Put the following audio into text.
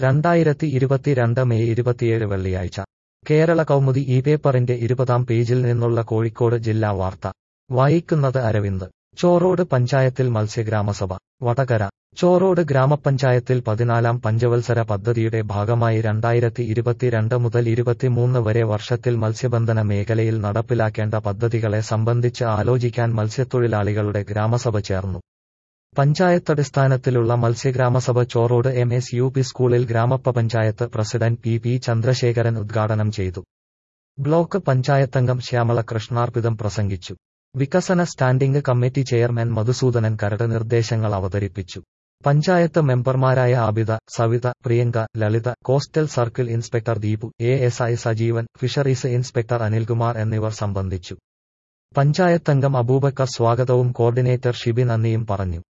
രണ്ടായിരത്തി ഇരുപത്തിരണ്ട് മെയ് ഇരുപത്തിയേഴ് വെള്ളിയാഴ്ച കേരള കൗമുദി ഈ പേപ്പറിന്റെ ഇരുപതാം പേജിൽ നിന്നുള്ള കോഴിക്കോട് ജില്ലാ വാർത്ത വായിക്കുന്നത് അരവിന്ദ് ചോറോട് പഞ്ചായത്തിൽ മത്സ്യഗ്രാമസഭ വടകര ചോറോട് ഗ്രാമപഞ്ചായത്തിൽ പതിനാലാം പഞ്ചവത്സര പദ്ധതിയുടെ ഭാഗമായി രണ്ടായിരത്തി ഇരുപത്തിരണ്ട് മുതൽ ഇരുപത്തിമൂന്ന് വരെ വർഷത്തിൽ മത്സ്യബന്ധന മേഖലയിൽ നടപ്പിലാക്കേണ്ട പദ്ധതികളെ സംബന്ധിച്ച് ആലോചിക്കാൻ മത്സ്യത്തൊഴിലാളികളുടെ ഗ്രാമസഭ ചേർന്നു പഞ്ചായത്തടിസ്ഥാനത്തിലുള്ള മത്സ്യഗ്രാമസഭ Chorode M S U P സ്കൂളിൽ ഗ്രാമപഞ്ചായത്ത് പ്രസിഡന്റ് പി പി ചന്ദ്രശേഖരൻ ഉദ്ഘാടനം ചെയ്തു ബ്ലോക്ക് പഞ്ചായത്തംഗം ശ്യാമള കൃഷ്ണാർപ്പിതം പ്രസംഗിച്ചു വികസന സ്റ്റാൻഡിംഗ് കമ്മിറ്റി ചെയർമാൻ മധുസൂദനൻ കരട് നിർദ്ദേശങ്ങൾ അവതരിപ്പിച്ചു പഞ്ചായത്ത് മെമ്പർമാരായ Abida Savitha Priyanka Lalitha coastal circle inspector Deepu A S I Sajeevan fisheries inspector Anilkumar എന്നിവർ സംബന്ധിച്ചു പഞ്ചായത്തംഗം അബൂബക്കർ സ്വാഗതവും കോർഡിനേറ്റർ ഷിബി നന്ദിയും പറഞ്ഞു